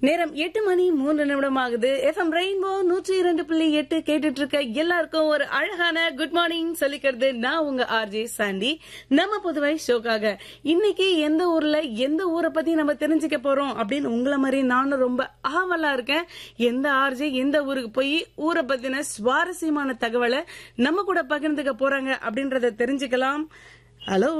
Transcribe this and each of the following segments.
நேரம் எட்டு மணி மூன்று நிமிடம் ஆகுது எஃப்எம் ரெயின்போ நூற்றி இரண்டு புள்ளி எட்டு கேட்டுட்டு இருக்க எல்லாருக்கும் ஒரு அழகான குட் மார்னிங் சொல்லிக்கிறது நான் உங்க ஆர்ஜே சாண்டி நம்ம புதுவை ஷோக்காக இன்னைக்கு எந்த ஊர்ல எந்த ஊரை பத்தி நம்ம தெரிஞ்சுக்க போறோம் அப்படின்னு உங்களை மாதிரி நானும் ரொம்ப ஆவலா இருக்கேன் எந்த ஆர்ஜே எந்த ஊருக்கு போய் ஊரை பத்தின சுவாரஸ்யமான தகவலை நம்ம கூட பகிர்ந்துக்க போறாங்க அப்படின்றத தெரிஞ்சுக்கலாம் ஹலோ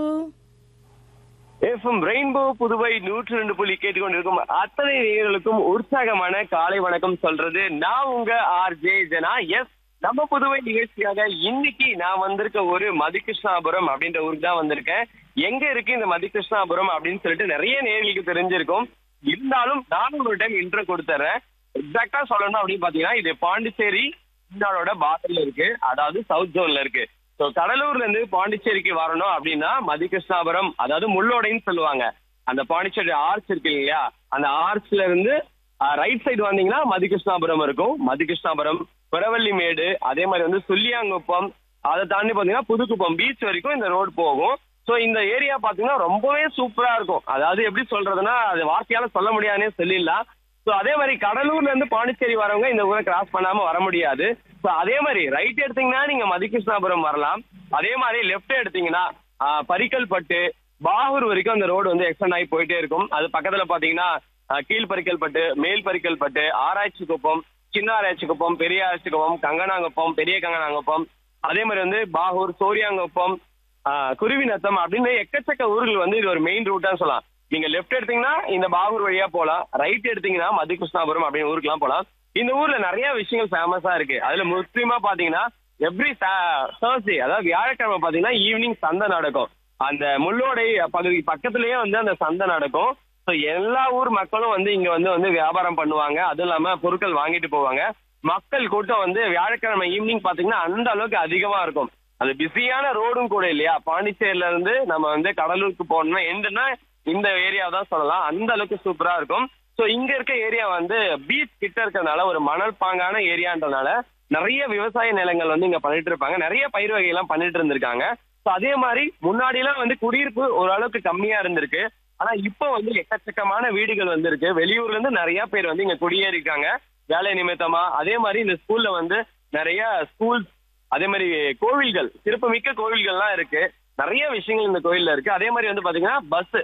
எஃப்எம் ரெயின்போ புதுவை நூற்று ரெண்டு புள்ளி கேட்டுக்கொண்டிருக்கும் அத்தனை நேயர்களுக்கும் உற்சாகமான காலை வணக்கம் சொல்றது நான் உங்க ஆர் ஜே ஜனா எஸ் நம்ம புதுவை நிகழ்ச்சியாக இன்னைக்கு நான் வந்திருக்க ஒரு மதிகிருஷ்ணாபுரம் அப்படின்ற ஊருக்கு தான் வந்திருக்கேன் எங்க இருக்கு இந்த மதிகிருஷ்ணாபுரம் அப்படின்னு சொல்லிட்டு நிறைய நேர்களுக்கு தெரிஞ்சிருக்கும் இருந்தாலும் நானும் ஒரு டைம் இன்ட்ரோ கொடுத்துறேன் எக்ஸாக்டா சொல்லணும் அப்படின்னு பாத்தீங்கன்னா இது பாண்டிச்சேரி தமிழ்நாடோட பார்டர்ல இருக்கு அதாவது சவுத் ஜோன்ல இருக்கு ஸோ கடலூர்ல இருந்து பாண்டிச்சேரிக்கு வரணும் அப்படின்னா மதிகிருஷ்ணாபுரம் அதாவது முள்ளோடைன்னு சொல்லுவாங்க அந்த பாண்டிச்சேரி ஆர்ச் இருக்கு இல்லையா அந்த ஆர்ச்ல இருந்து ரைட் சைடு வந்தீங்கன்னா மதிகிருஷ்ணாபுரம் இருக்கும் மதிகிருஷ்ணாபுரம் குரவள்ளிமேடு அதே மாதிரி வந்து சுள்ளியாங்குப்பம் அதை தாண்டி பாத்தீங்கன்னா புதுக்குப்பம் பீச் வரைக்கும் இந்த ரோடு போகும் ஸோ இந்த ஏரியா பாத்தீங்கன்னா ரொம்பவே சூப்பரா இருக்கும் அதாவது எப்படி சொல்றதுன்னா அது வார்த்தையால சொல்ல முடியாதுன்னே சொல்லிடலாம் ஸோ அதே மாதிரி கடலூர்ல இருந்து பாண்டிச்சேரி வரவங்க இந்த ஊரை கிராஸ் பண்ணாம வர முடியாது ஸோ அதே மாதிரி ரைட் எடுத்தீங்கன்னா நீங்க மதிகிருஷ்ணாபுரம் வரலாம் அதே மாதிரி லெஃப்ட் எடுத்தீங்கன்னா ஆஹ், பரிக்கல்பட்டு பாகூர் வரைக்கும் அந்த ரோடு வந்து எக்ஸ்டெண்ட் ஆகி போயிட்டே இருக்கும் அது பக்கத்துல பாத்தீங்கன்னா ஆஹ், கீழ் பரிக்கல்பட்டு மேல் பரிக்கல்பட்டு ஆராய்ச்சி குப்பம் சின்ன ஆராய்ச்சி குப்பம் பெரிய ஆராய்ச்சி குப்பம் கங்கனாங்குப்பம் பெரிய கங்கனாங்குப்பம் அதே மாதிரி வந்து பாகூர் சோரியாங்குப்பம் ஆஹ், குருவிநத்தம் அப்படின்னு எக்கச்சக்க ஊர்கள் வந்து இது ஒரு மெயின் ரூட்டா சொல்லலாம் நீங்க லெஃப்ட் எடுத்தீங்கன்னா இந்த பாகூர் வழியா போலாம் ரைட் எடுத்தீங்கன்னா மதிகிருஷ்ணாபுரம் அப்படின்னு ஊருக்குலாம் போலாம் இந்த ஊர்ல நிறைய விஷயங்கள் ஃபேமஸா இருக்கு அதுல முக்கியமா பாத்தீங்கன்னா எவ்ரி தேர்ஸ்டே அதாவது வியாழக்கிழமை பாத்தீங்கன்னா ஈவினிங் சந்தை நடக்கும் அந்த முள்ளோடை பகுதி பக்கத்துலயே வந்து அந்த சந்தை நடக்கும் ஸோ எல்லா ஊர் மக்களும் வந்து இங்க வந்து வந்து வியாபாரம் பண்ணுவாங்க அதுவும் இல்லாம பொருட்கள் வாங்கிட்டு போவாங்க மக்கள் கூட்டம் வந்து வியாழக்கிழமை ஈவினிங் பாத்தீங்கன்னா அந்த அளவுக்கு அதிகமா இருக்கும் அது பிஸியான ரோடும் கூட இல்லையா பாண்டிச்சேரியில இருந்து நம்ம வந்து கடலூருக்கு போகணும்னா எண்டுன்னா இந்த ஏரியா தான் சொல்லலாம் அந்த அளவுக்கு சூப்பரா இருக்கும் ஸோ இங்க இருக்க ஏரியா வந்து பீச் கிட்ட இருக்கிறதுனால ஒரு மணல் பாங்கான ஏரியான்றதுனால நிறைய விவசாய நிலங்கள் வந்து இங்க பண்ணிட்டு இருப்பாங்க நிறைய பயிர் வகையெல்லாம் பண்ணிட்டு இருந்திருக்காங்க ஸோ அதே மாதிரி முன்னாடி எல்லாம் வந்து குடியிருப்பு ஓரளவுக்கு கம்மியா இருந்திருக்கு ஆனா இப்போ வந்து எக்கச்சக்கமான வீடுகள் வந்து இருக்கு வெளியூர்ல இருந்து நிறைய பேர் வந்து இங்க குடியேறிருக்காங்க வேலை நிமித்தமா அதே மாதிரி இந்த ஸ்கூல்ல வந்து நிறைய ஸ்கூல் அதே மாதிரி கோவில்கள் சிறப்புமிக்க கோவில்கள்லாம் இருக்கு நிறைய விஷயங்கள் இந்த கோயில்ல இருக்கு அதே மாதிரி வந்து பாத்தீங்கன்னா பஸ்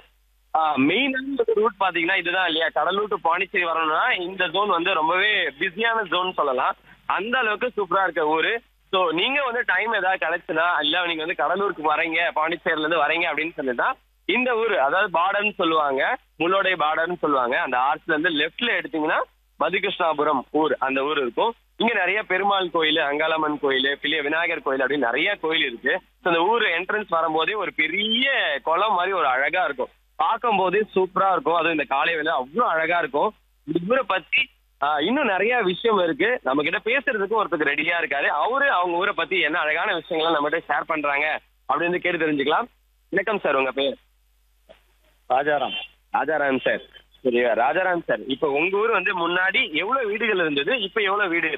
மெயினான ரூட் பாத்தீங்கன்னா இதுதான் இல்லையா கடலூர் டு பாண்டிச்சேரி வரணும்னா இந்த ஜோன் வந்து ரொம்பவே பிஸியான ஜோன் சொல்லலாம் அந்த அளவுக்கு சூப்பரா இருக்க ஊரு ஸோ நீங்க வந்து டைம் ஏதாவது கிடைச்சுனா இல்ல நீங்க வந்து கடலூருக்கு வரீங்க பாண்டிச்சேரில இருந்து வரீங்க அப்படின்னு சொல்லிட்டா இந்த ஊர் அதாவது பார்டர்னு சொல்லுவாங்க முள்ளோடைய பார்டர்னு சொல்லுவாங்க அந்த ஆர்ச்ல இருந்து லெஃப்ட்ல எடுத்தீங்கன்னா மதிகிருஷ்ணாபுரம் ஊர் அந்த ஊர் இருக்கும் இங்க நிறைய பெருமாள் கோயில் அங்காளம்மன் கோயில் பிள்ளைய விநாயகர் கோயில் அப்படின்னு நிறைய கோயில் இருக்கு So, அந்த ஊர் என்ட்ரன்ஸ் வரும்போதே ஒரு பெரிய குளம் மாதிரி ஒரு அழகா இருக்கும் பார்க்கும் போதே சூப்பரா இருக்கும் அதுவும் இந்த காலை வேலை அவ்வளவு அழகா இருக்கும் இந்த ஊரை பத்தி ஆஹ், இன்னும் நிறைய விஷயம் இருக்கு நம்ம கிட்ட பேசுறதுக்கு ஒருத்தர் ரெடியா இருக்காரு அவரு அவங்க ஊரை பத்தி என்ன அழகான விஷயங்களை நம்ம ஷேர் பண்றாங்க அப்படின்னு கேட்டு தெரிஞ்சுக்கலாம் வணக்கம் சார் உங்க பேர் ராஜாராம் ராஜாராம் சார் சரியா ராஜாராம் சார் இப்ப உங்க ஊர் வந்து முன்னாடி எவ்வளவு வீடுகள் இருந்தது இப்ப எவ்வளவு வீடு